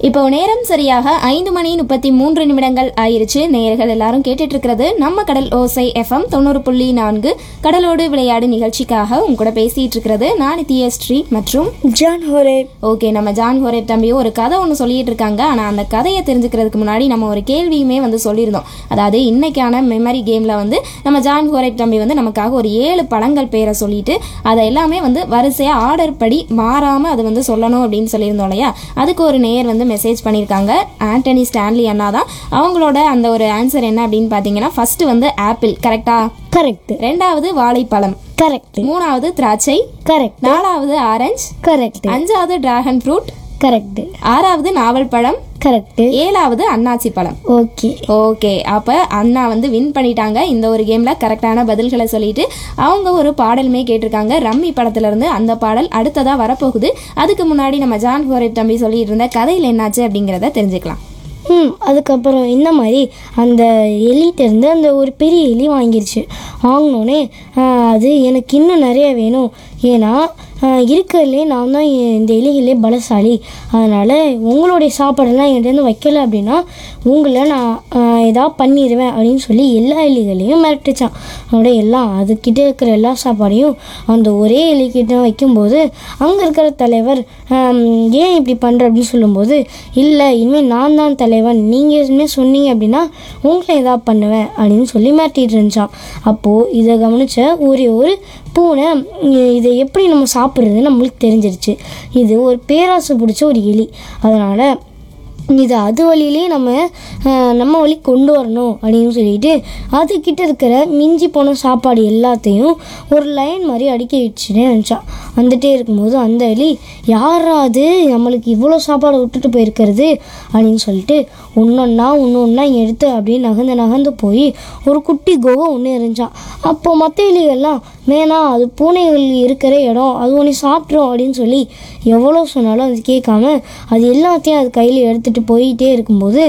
இப்போ நேரம் சரியாக ஐந்து மணி முப்பத்தி மூன்று நிமிடங்கள் ஆயிருச்சு நேயர்கள் எல்லாரும் கேட்டுட்டு இருக்கிறது நம்ம கடல் ஓசை எஃப்எம் தொண்ணூறு புள்ளி நான்கு கடலோடு விளையாடு நிகழ்ச்சிக்காக உங்க கூட பேசிட்டு இருக்கிறது நான் நித்யா ஸ்ரீ மற்றும் ஜான் ஹோரே ஓகே நம்ம ஜான் ஹோரேப் தம்பியும் ஒரு கதை ஒன்று சொல்லிட்டு இருக்காங்க ஆனால் அந்த கதையை தெரிஞ்சுக்கிறதுக்கு முன்னாடி நம்ம ஒரு கேள்வியுமே வந்து சொல்லியிருந்தோம் அதாவது இன்னைக்கான மெமரி கேமில் வந்து நம்ம ஜான் ஹோரேப் தம்பி வந்து நமக்காக ஒரு ஏழு பழங்கள் பேரை சொல்லிட்டு அதை எல்லாமே வந்து வரிசையாக ஆர்டர் படி மாறாமல் அது வந்து சொல்லணும் அப்படின்னு சொல்லியிருந்தோம் இல்லையா அதுக்கு ஒரு நேயர் வந்து மெசேஜ் பண்ணியிருக்காங்க ஆண்டனி ஸ்டான்லி அண்ணா தான் அவங்களோட அந்த ஒரு ஆன்சர் என்ன அப்படின்னு பார்த்தீங்கன்னா ஃபர்ஸ்ட் வந்து ஆப்பிள் கரெக்டா கரெக்ட் ரெண்டாவது வாழைப்பழம் கரெக்ட் மூணாவது திராட்சை கரெக்ட் நாலாவது ஆரஞ்சு கரெக்ட் அஞ்சாவது டிராகன் ஃப்ரூட் கரெக்ட் ஆறாவது நாவல் பழம் கரெக்ட் ஏழாவது அன்னாச்சி பழம் ஓகே ஓகே அப்போ அண்ணா வந்து வின் பண்ணிட்டாங்க இந்த ஒரு கேமில் கரெக்டான பதில்களை சொல்லிட்டு அவங்க ஒரு பாடலுமே கேட்டிருக்காங்க ரம்மி படத்துலேருந்து அந்த பாடல் அடுத்ததாக வரப்போகுது அதுக்கு முன்னாடி நம்ம ஜான் ஹோரேப் தம்பி சொல்லிட்டு இருந்த கதையில் என்னாச்சு அப்படிங்கிறத தெரிஞ்சுக்கலாம் ம் அதுக்கப்புறம் இந்த மாதிரி அந்த எலிகிட்ட இருந்து அந்த ஒரு பெரிய எலி வாங்கிருச்சு வாங்கினோடனே அது எனக்கு இன்னும் நிறைய வேணும் ஏன்னா இருக்கிறதுலே நான் தான் இ- இந்த எலிகளே பலசாலி அதனால் உங்களுடைய சாப்பாடெல்லாம் என்கிட்ட வைக்கல அப்படின்னா உங்களை நான் ஏதாவது பண்ணிடுவேன் அப்படின்னு சொல்லி எல்லா எலிகளையும் மிரட்டுச்சான் அதோட எல்லாம் அதுக்கிட்ட இருக்கிற எல்லா சாப்பாடையும் அந்த ஒரே எலிக்கிட்ட வைக்கும்போது அங்கே இருக்கிற தலைவர் ஆம், ஏன் இப்படி பண்ணுற அப்படின்னு சொல்லும்போது இல்லை இனிமேல் நான் தான் தலைவன் நீங்கள் இனிமேல் சொன்னீங்க அப்படின்னா உங்களை ஏதாவது பண்ணுவேன் அப்படின்னு சொல்லி மிரட்டிட்டு இருந்துச்சான் அப்போது இதை கவனிச்ச ஒரே ஒரு பூனை இ- இதை எப்படி நம்ம சாப்பிட்றது நம்மளுக்கு தெரிஞ்சிருச்சு இது ஒரு பேராசை பிடிச்ச ஒரு எலி அதனால் இது அது வழியிலே நம்ம அஹ், நம்ம வழி கொண்டு வரணும் அப்படின்னு சொல்லிட்டு அதுக்கிட்ட இருக்கிற மிஞ்சி போன சாப்பாடு எல்லாத்தையும் ஒரு லைன் மாதிரி அடுக்கி வச்சுட்டே இருந்துச்சான் வந்துட்டே இருக்கும்போது அந்த எலி யாராவது நம்மளுக்கு இவ்வளோ சாப்பாடு விட்டுட்டு போயிருக்கிறது அப்படின்னு சொல்லிட்டு ஒன்றொன்னா ஒன்று ஒன்றா எடுத்து அப்படியே நகர்ந்து நகர்ந்து போய் ஒரு குட்டி குகை ஒன்று இருந்துச்சான் அப்போ மற்ற எலிகள்லாம் வேணாம் அது பூனைகள் இருக்கிற இடம் அது ஒன்று சாப்பிட்றோம் அப்படின்னு சொல்லி எவ்வளோ சொன்னாலும் அது கேட்காம அது எல்லாத்தையும் அது கையில் எடுத்துகிட்டு போயிட்டே இருக்கும்போது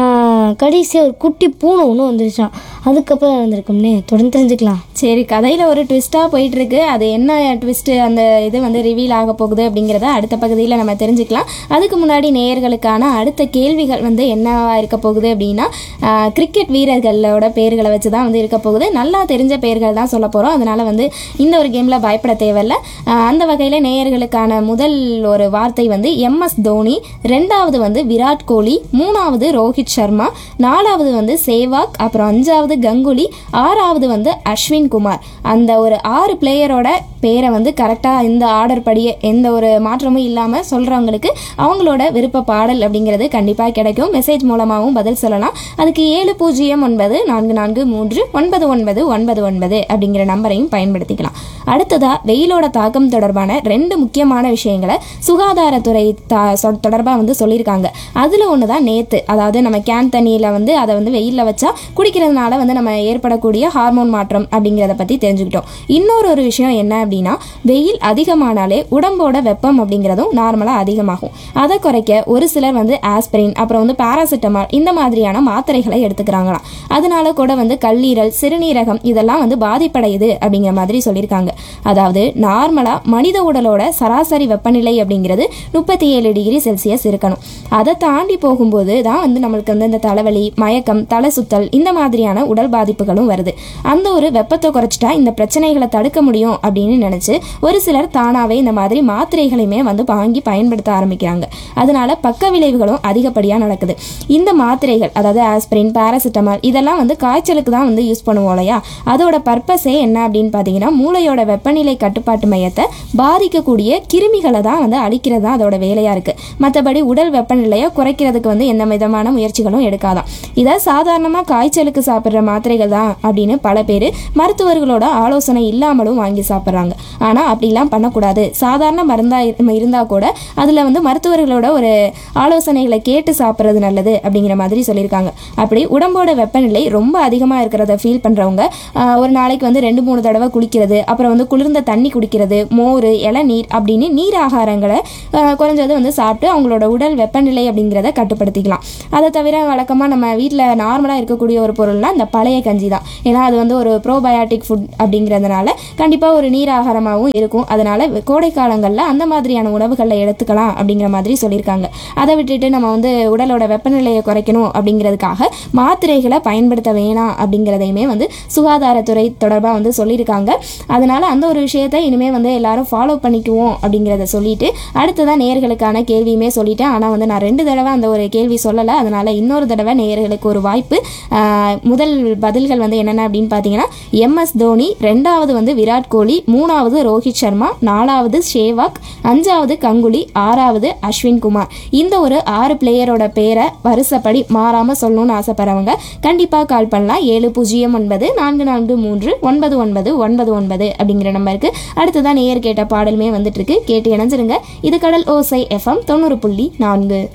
கடைசியாக ஒரு குட்டி பூனை ஒன்று வந்துருச்சான் அதுக்கப்புறம் நடந்திருக்கும்னே தொடர்ந்து தெரிஞ்சுக்கலாம் சரி கதையில் ஒரு ட்விஸ்ட்டாக போயிட்டு இருக்கு அது என்ன ட்விஸ்ட்டு அந்த இது வந்து ரிவீல் ஆக போகுது அப்படிங்கிறத அடுத்த பகுதியில் நம்ம தெரிஞ்சுக்கலாம் அதுக்கு முன்னாடி நேயர்களுக்கான அடுத்த கேள்விகள் வந்து என்னவா இருக்க போகுது அப்படின்னா ஆஹ், கிரிக்கெட் வீரர்களோட பேர்களை வச்சு தான் வந்து இருக்க போகுது நல்லா தெரிஞ்ச பேர்கள் தான் சொல்ல போகிறோம் அதனால வந்து இந்த ஒரு கேமில் பயப்பட தேவையில்ல ஆஹ், அந்த வகையில் நேயர்களுக்கான முதல் ஒரு வார்த்தை வந்து எம்எஸ் தோனி ரெண்டாவது வந்து விராட் கோலி மூணாவது ரோஹித் சர்மா நாலாவது வந்து சேவாக் அப்புறம் அஞ்சாவது கங்குலி ஆறாவது வந்து அஸ்வின் குமார் அந்த ஒரு ஆறு பிளேயரோட பேரை வந்து கரெக்டாக இந்த ஆர்டர் படியே எந்த ஒரு மாற்றமும் இல்லாமல் சொல்கிறவங்களுக்கு அவங்களோட விருப்ப பாடல் அப்படிங்கிறது கண்டிப்பாக கிடைக்கும் மெசேஜ் மூலமாகவும் பதில் சொல்லலாம் அதுக்கு ஏழு பூஜ்ஜியம் ஒன்பது நான்கு நான்கு மூன்று ஒன்பது ஒன்பது ஒன்பது ஒன்பது அப்படிங்கிற நம்பரையும் பயன்படுத்திக்கலாம் அடுத்ததா வெயிலோட தாக்கம் தொடர்பான ரெண்டு முக்கியமான விஷயங்களை சுகாதாரத்துறை தா சொ- தொடர்பா வந்து சொல்லியிருக்காங்க அதுல ஒன்று தான் நேத்து அதாவது நம்ம கேன் தண்ணியில வந்து அதை வந்து வெயில்ல வச்சா குடிக்கிறதுனால வந்து நம்ம ஏற்படக்கூடிய ஹார்மோன் மாற்றம் அப்படிங்கிறத பத்தி தெரிஞ்சுக்கிட்டோம் இன்னொரு ஒரு விஷயம் என்ன அப்படின்னா வெயில் அதிகமானாலே உடம்போட வெப்பம் அப்படிங்கிறதும் நார்மலா அதிகமாகும் அதை குறைக்க ஒரு சிலர் வந்து ஆஸ்பிரின் அப்புறம் வந்து பாராசிட்டமால் இந்த மாதிரியான மாத்திரைகளை எடுத்துக்கிறாங்களாம் அதனால கூட வந்து கல்லீரல் சிறுநீரகம் இதெல்லாம் வந்து பாதிப்படையுது அப்படிங்கிற மாதிரி சொல்லியிருக்காங்க அதாவது நார்மலா மனித உடலோட சராசரி வெப்பநிலை அப்படிங்கிறது முப்பத்தி ஏழு டிகிரி செல்சியஸ் இருக்கணும் அதை தாண்டி போகும்போது தான் வந்து நம்மளுக்கு வந்து இந்த தலைவலி மயக்கம் தலை சுத்தல் இந்த மாதிரியான உடல் பாதிப்புகளும் வருது அந்த ஒரு வெப்பத்தை குறைச்சிட்டா இந்த பிரச்சனைகளை தடுக்க முடியும் அப்படின்னு நினைச்சு ஒரு சிலர் தானாவே இந்த மாதிரி மாத்திரைகளையுமே வந்து வாங்கி பயன்படுத்த ஆரம்பிக்கிறாங்க அதனால பக்க விளைவுகளும் அதிகப்படியா நடக்குது இந்த மாத்திரைகள் அதாவது ஆஸ்பிரின் பாராசிட்டமால் இதெல்லாம் வந்து காய்ச்சலுக்கு தான் வந்து யூஸ் பண்ணுவோம் இல்லையா அதோட பர்பஸே என்ன அப்படின்னு பார்த்தீங்கன்னா மூளையோட வெப்பநிலை கட்டுப்பாட்டு மையத்தை பாதிக்கக்கூடிய கிருமிகளை தான் வந்து அழிக்கிறது தான் அதோட வேலையா இருக்கு மற்றபடி உடல் வெப்பநிலையை குறைக்கிறதுக்கு வந்து எந்த விதமான முயற்சிகளும் எடுக்காதான் இதை சாதாரணமாக காய்ச்சலுக்கு சாப்பிட்ற மாத்திரைகள் தான் அப்படின்னு பல பேர் மருத்துவர்களோட ஆலோசனை இல்லாமலும் வாங்கி சாப்பிட்றாங்க ஆனால் அப்படிலாம் பண்ணக்கூடாது சாதாரண மருந்தா இரு- இருந்தா கூட அதில் வந்து மருத்துவர்களோட ஒரு ஆலோசனைகளை கேட்டு சாப்பிட்றது நல்லது அப்படிங்கிற மாதிரி சொல்லியிருக்காங்க அப்படி உடம்போட வெப்பநிலை ரொம்ப அதிகமாக இருக்கிறத ஃபீல் பண்ணுறவங்க ஒரு நாளைக்கு வந்து ரெண்டு மூணு தடவை குளிக்கிறது அப்புறம் வந்து குளிர்ந்த தண்ணி குடிக்கிறது மோர் இளநீர் அப்படின்னு நீர் ஆகாரங்களை ஆஹ், குறைஞ்சது வந்து சாப்பிட்டு அவங்களோட உடல் வெப்பநிலை வெப்பநிலை அப்படிங்கிறத கட்டுப்படுத்திக்கலாம் அதை தவிர வழக்கமாக நம்ம வீட்டில் நார்மலாக இருக்கக்கூடிய ஒரு பொருள்னா இந்த பழைய கஞ்சி தான் ஏன்னா அது வந்து ஒரு ப்ரோபயாட்டிக் ஃபுட் அப்படிங்கிறதுனால கண்டிப்பாக ஒரு நீர் ஆகாரமாகவும் இருக்கும் அதனால கோடை காலங்களில் அந்த மாதிரியான உணவுகளில் எடுத்துக்கலாம் அப்படிங்கிற மாதிரி சொல்லியிருக்காங்க அதை விட்டுட்டு நம்ம வந்து உடலோட வெப்பநிலையை குறைக்கணும் அப்படிங்கிறதுக்காக மாத்திரைகளை பயன்படுத்த வேணாம் அப்படிங்கிறதையுமே வந்து சுகாதாரத்துறை தொடர்பாக வந்து சொல்லியிருக்காங்க அதனால அந்த ஒரு விஷயத்தை இனிமேல் வந்து எல்லாரும் ஃபாலோ பண்ணிக்குவோம் அப்படிங்கிறத சொல்லிட்டு அடுத்ததான் நேயர்களுக்கான கேள்வியுமே சொல்லிட்டேன் ஆனால் வந்து நான் ரெண்டு தடவை அந்த ஒரு கேள்வி சொல்லலை அதனால இன்னொரு தடவை நேயர்களுக்கு ஒரு வாய்ப்பு ஆஹ், முதல் பதில்கள் வந்து என்னென்ன அப்படின்னு பார்த்தீங்கன்னா எம்எஸ் தோனி ரெண்டாவது வந்து விராட் கோலி மூணாவது ரோஹித் சர்மா நாலாவது ஷேவாக் அஞ்சாவது கங்குலி ஆறாவது அஸ்வின் குமார் இந்த ஒரு ஆறு பிளேயரோட பேரை வருஷப்படி மாறாமல் சொல்லணும்னு ஆசைப்படுறவங்க கண்டிப்பாக கால் பண்ணலாம் ஏழு பூஜ்ஜியம் ஒன்பது நான்கு நான்கு மூன்று ஒன்பது ஒன்பது ஒன்பது ஒன்பது அப்படிங்கிற நம்பருக்கு அடுத்ததான் நேயர் கேட்ட பாடலுமே வந்துட்டு இருக்கு கேட்டு இணைஞ்சிருங்க இது கடல் ஓசை எஃப்எம் தொண்ணூறு புள்ளி நான்கு